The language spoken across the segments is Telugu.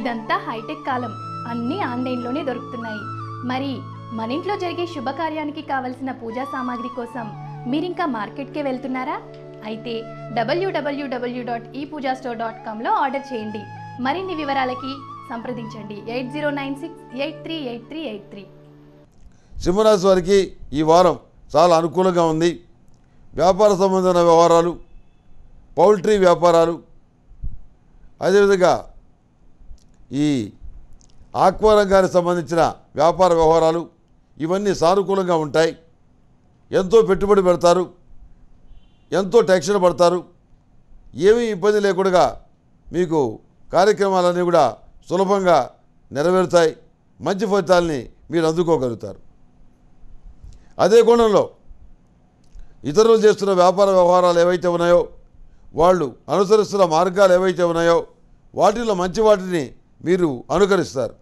ఇదంతా హైటెక్ కాలం అన్నీ ఆన్లైన్లోనే దొరుకుతున్నాయి మరి మన ఇంట్లో జరిగే శుభకార్యానికి కావలసిన పూజా సామాగ్రి కోసం మీరింకా మార్కెట్కే వెళ్తున్నారా అయితే డబ్ల్యూడబ్ల్యూడబ్ల్యూ dot e Pooja store dot కామ్లో ఆర్డర్ చేయండి మరిన్ని వివరాలకి సంప్రదించండి eight zero nine six eight three eight three eight three సింహరాశి వారికి ఈ వారం చాలా అనుకూలంగా ఉంది వ్యాపార సంబంధమైన వ్యవహారాలు పౌల్ట్రీ వ్యాపారాలు అదేవిధంగా ఈ ఆక్వా రంగానికి సంబంధించిన వ్యాపార వ్యవహారాలు ఇవన్నీ సానుకూలంగా ఉంటాయి ఎంతో పెట్టుబడి పెడతారు ఎంతో టెన్షన్ పడతారు ఏమీ ఇబ్బంది లేకుండా మీకు కార్యక్రమాలన్నీ కూడా సులభంగా నెరవేరుతాయి మంచి ఫలితాలని మీరు అందుకోగలుగుతారు అదే కోణంలో ఇతరులు చేస్తున్న వ్యాపార వ్యవహారాలు ఏవైతే ఉన్నాయో వాళ్ళు అనుసరిస్తున్న మార్గాలు ఏవైతే ఉన్నాయో వాటిలో మంచి వాటిని మీరు అనుకరిస్తారు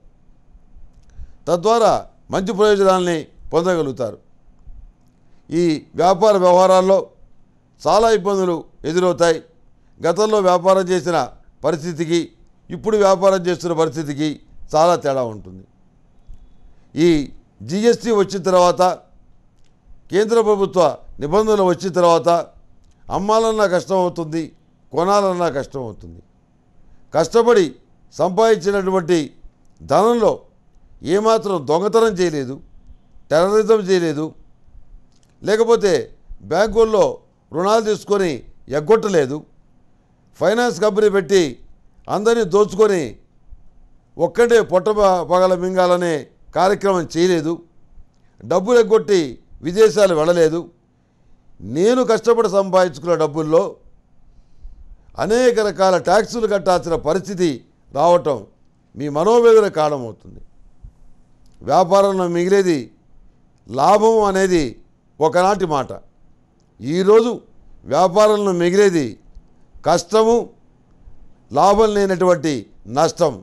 తద్వారా మంచి ప్రయోజనాల్ని పొందగలుగుతారు ఈ వ్యాపార వ్యవహారాల్లో చాలా ఇబ్బందులు ఎదురవుతాయి గతంలో వ్యాపారం చేసిన పరిస్థితికి ఇప్పుడు వ్యాపారం చేస్తున్న పరిస్థితికి చాలా తేడా ఉంటుంది ఈ జిఎస్టీ వచ్చిన తర్వాత కేంద్ర ప్రభుత్వ నిబంధనలు వచ్చిన తర్వాత అమ్మాలన్నా కష్టం అవుతుంది కొనాలన్నా కష్టం అవుతుంది కష్టపడి సంపాదించినటువంటి ధనంలో ఏమాత్రం దొంగతనం చేయలేదు టెర్రరిజం చేయలేదు లేకపోతే బ్యాంకుల్లో రుణాలు తీసుకొని ఎగ్గొట్టలేదు ఫైనాన్స్ కంపెనీ పెట్టి అందరినీ దోచుకొని ఒక్కటే పొట్ట ప- పగల మింగాలనే కార్యక్రమం చేయలేదు డబ్బులు ఎగ్గొట్టి విదేశాలు వెళ్ళలేదు నేను కష్టపడి సంపాదించుకున్న డబ్బుల్లో అనేక రకాల ట్యాక్సులు కట్టాల్సిన పరిస్థితి రావటం మీ మనోవేదన కారణమవుతుంది వ్యాపారంలో మిగిలేది లాభం అనేది ఒకనాటి మాట ఈరోజు వ్యాపారంలో మిగిలేది కష్టము లాభం లేనటువంటి నష్టం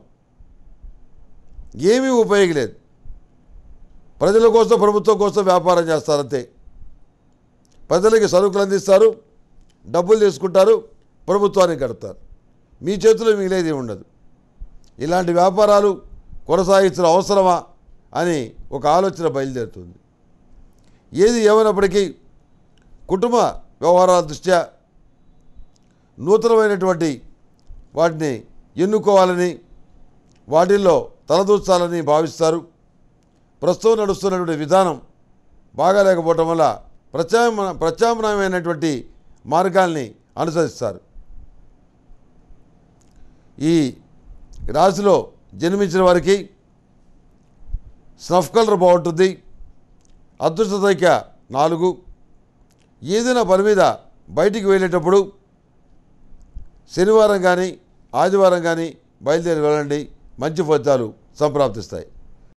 ఏమీ ఉపయోగం లేదు ప్రజల కోసం ప్రభుత్వం కోసం వ్యాపారం చేస్తారంతే ప్రజలకి సరుకులు అందిస్తారు డబ్బులు తీసుకుంటారు ప్రభుత్వానికి కడతారు మీ చేతిలో మిగిలేది ఉండదు ఇలాంటి వ్యాపారాలు కొనసాగించిన అవసరమా అని ఒక ఆలోచన బయలుదేరుతుంది ఏది ఏమైనప్పటికీ కుటుంబ వ్యవహారాల దృష్ట్యా నూతనమైనటువంటి వాటిని ఎన్నుకోవాలని వాటిల్లో తలదూర్చాలని భావిస్తారు ప్రస్తుతం నడుస్తున్నటువంటి విధానం బాగాలేకపోవటం వల్ల ప్రత్యామ్నా ప్రత్యామ్నాయమైనటువంటి మార్గాల్ని అనుసరిస్తారు ఈ రాశిలో జన్మించిన వారికి స్నఫ్ కలర్ బాగుంటుంది అదృష్ట సంఖ్య నాలుగు ఏదైనా పని మీద బయటికి వెళ్ళేటప్పుడు శనివారం కానీ ఆదివారం కానీ బయలుదేరి వెళ్ళండి మంచి ఫలితాలు సంప్రాప్తిస్తాయి